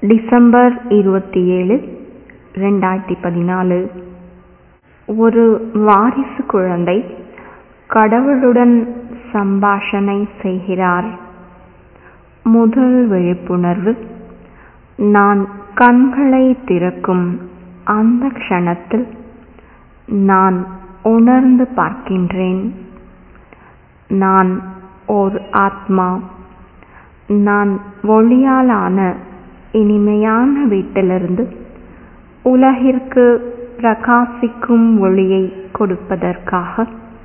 December இருபத்தி ஏழு ரெண்டாயிரத்தி பதினாலு ஒரு வாரிசு குழந்தை கடவுளுடன் சம்பாஷணை செய்கிறார் முதல் விழிப்புணர்வு நான் கண்களை திறக்கும் அந்த க்ஷணத்தில் நான் உணர்ந்து பார்க்கின்றேன் நான் ஓர் ஆத்மா நான் ஒளியாலான இனிமையான வீட்டிலிருந்து உலகிற்கு பிரகாசிக்கும் ஒளியை கொடுப்பதற்காக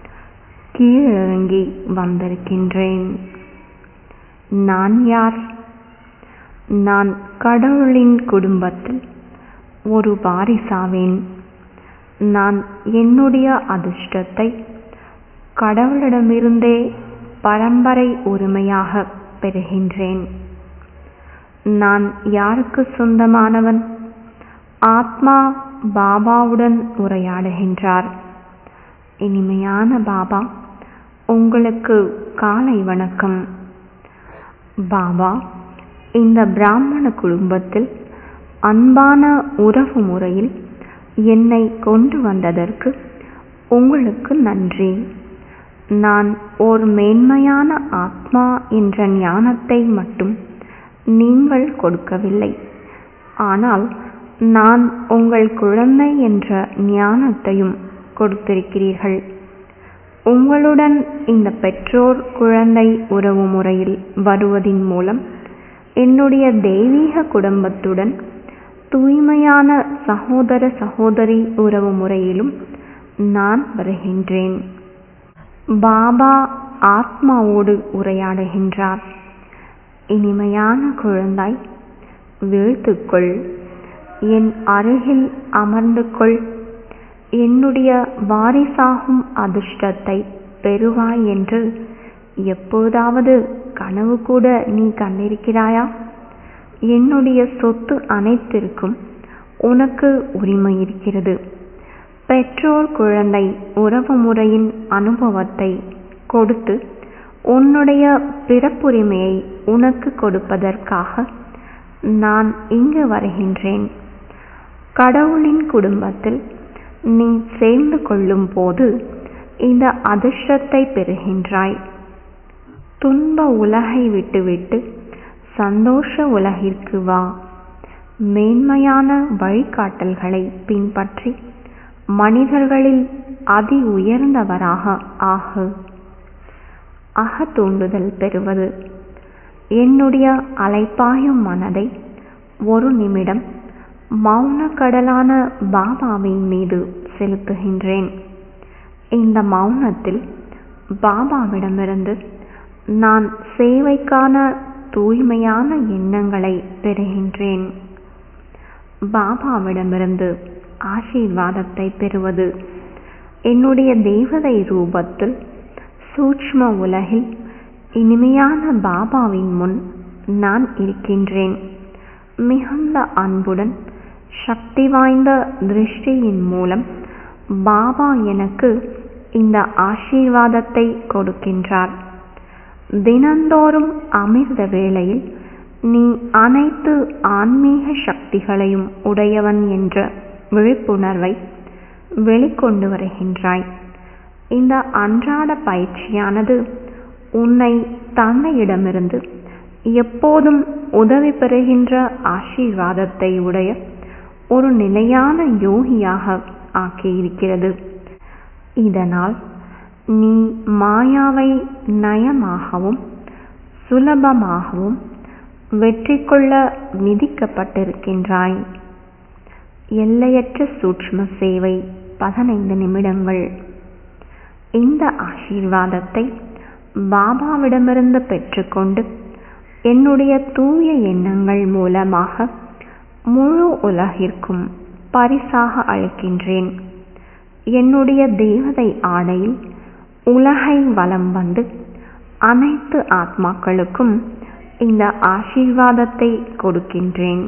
கீழிறங்கி வந்திருக்கின்றேன் நான் யார் நான் கடவுளின் குடும்பத்தில் ஒரு வாரிசாவேன் நான் என்னுடைய அதிர்ஷ்டத்தை கடவுளிடமிருந்தே பரம்பரை உரிமையாக பெறுகின்றேன் நான் யாருக்கு சொந்தமானவன் ஆத்மா பாபாவுடன் உரையாடுகின்றார் இனிமையான பாபா உங்களுக்கு காலை வணக்கம் பாபா இந்த பிராமண குடும்பத்தில் அன்பான உறவு முறையில் என்னை கொண்டு வந்ததற்கு உங்களுக்கு நன்றி நான் ஓர் மேன்மையான ஆத்மா என்ற ஞானத்தை மட்டும் நீங்கள் கொடுக்கவில்லை ஆனால் நான் உங்கள் குழந்தை என்ற ஞானத்தையும் கொடுத்திருக்கிறீர்கள் உங்களுடன் இந்த பெற்றோர் குழந்தை உறவு முறையில் வருவதின் மூலம் என்னுடைய தெய்வீக குடும்பத்துடன் தூய்மையான சகோதர சகோதரி உறவு முறையிலும் நான் வருகின்றேன் பாபா ஆத்மாவோடு உரையாடுகின்றார் இனிமையான குழந்தாய் வீழ்த்துக்கொள் என் அருகில் அமர்ந்து கொள் என்னுடைய வாரிசாகும் அதிர்ஷ்டத்தை பெறுவாய் என்று எப்போதாவது கனவு கூட நீ கண்டிருக்கிறாயா என்னுடைய சொத்து அனைத்திற்கும் உனக்கு உரிமை இருக்கிறது பெற்றோர் குழந்தை உறவு முறையின் அனுபவத்தை கொடுத்து உன்னுடைய பிறப்புரிமையை உனக்கு கொடுப்பதற்காக நான் இங்கு வருகின்றேன் கடவுளின் குடும்பத்தில் நீ சேர்ந்து கொள்ளும் போது இந்த அதிர்ஷ்டத்தை பெறுகின்றாய் துன்ப உலகை விட்டுவிட்டு சந்தோஷ உலகிற்கு வா மேன்மையான வழிகாட்டல்களை பின்பற்றி மனிதர்களில் அதி உயர்ந்தவராக ஆகு அக தூண்டுதல் பெறுவது என்னுடைய அலைப்பாயும் மனதை ஒரு நிமிடம் மௌன கடலான பாபாவின் மீது செலுத்துகின்றேன் இந்த மௌனத்தில் பாபாவிடமிருந்து நான் சேவைக்கான தூய்மையான எண்ணங்களை பெறுகின்றேன் பாபாவிடமிருந்து ஆசீர்வாதத்தை பெறுவது என்னுடைய தேவதை ரூபத்தில் சூட்ச்ம உலகில் இனிமையான பாபாவின் முன் நான் இருக்கின்றேன் மிகுந்த அன்புடன் சக்தி வாய்ந்த திருஷ்டியின் மூலம் பாபா எனக்கு இந்த ஆசீர்வாதத்தை கொடுக்கின்றார் தினந்தோறும் அமிர்த வேளையில் நீ அனைத்து ஆன்மீக சக்திகளையும் உடையவன் என்ற விழிப்புணர்வை வெளிக்கொண்டு வருகின்றாய் இந்த அன்றாட பயிற்சியானது உன்னை தந்தையிடமிருந்து எப்போதும் உதவி பெறுகின்ற ஆசீர்வாதத்தை உடைய ஒரு நிலையான யோகியாக ஆக்கியிருக்கிறது இதனால் நீ மாயாவை நயமாகவும் சுலபமாகவும் வெற்றி கொள்ள விதிக்கப்பட்டிருக்கின்றாய் எல்லையற்ற சூட்ச்ம சேவை பதினைந்து நிமிடங்கள் இந்த ஆசீர்வாதத்தை பாபாவிடமிருந்து பெற்றுக்கொண்டு என்னுடைய தூய எண்ணங்கள் மூலமாக முழு உலகிற்கும் பரிசாக அளிக்கின்றேன் என்னுடைய தேவதை ஆடையில் உலகை வலம் வந்து அனைத்து ஆத்மாக்களுக்கும் இந்த ஆசீர்வாதத்தை கொடுக்கின்றேன்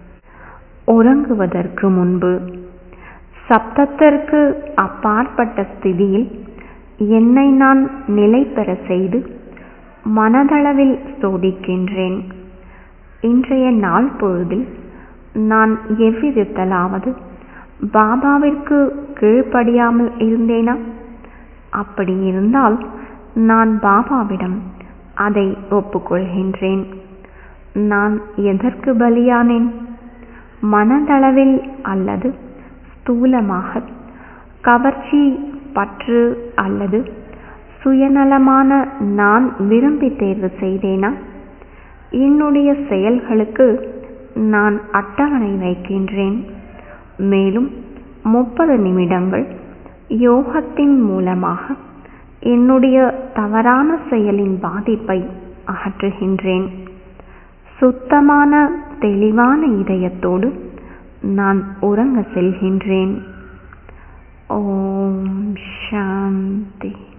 உறங்குவதற்கு முன்பு சப்தத்திற்கு அப்பாற்பட்ட ஸ்திதியில் என்னை நான் நிலை பெற செய்து மனதளவில் சோதிக்கின்றேன் இன்றைய நாள் பொழுதில் நான் எவ்விதத்திலாவது பாபாவிற்கு கீழ்ப்படியாமல் இருந்தேனா அப்படி இருந்தால் நான் பாபாவிடம் அதை ஒப்புக்கொள்கின்றேன் நான் எதற்கு பலியானேன் மனதளவில் அல்லது ஸ்தூலமாக கவர்ச்சி பற்று அல்லது சுயநலமான நான் விரும்பி தேர்வு செய்தேனா என்னுடைய செயல்களுக்கு நான் அட்டவணை வைக்கின்றேன் மேலும் முப்பது நிமிடங்கள் யோகத்தின் மூலமாக என்னுடைய தவறான செயலின் பாதிப்பை அகற்றுகின்றேன் சுத்தமான தெளிவான இதயத்தோடு நான் உறங்க செல்கின்றேன் ஓம் சாந்தி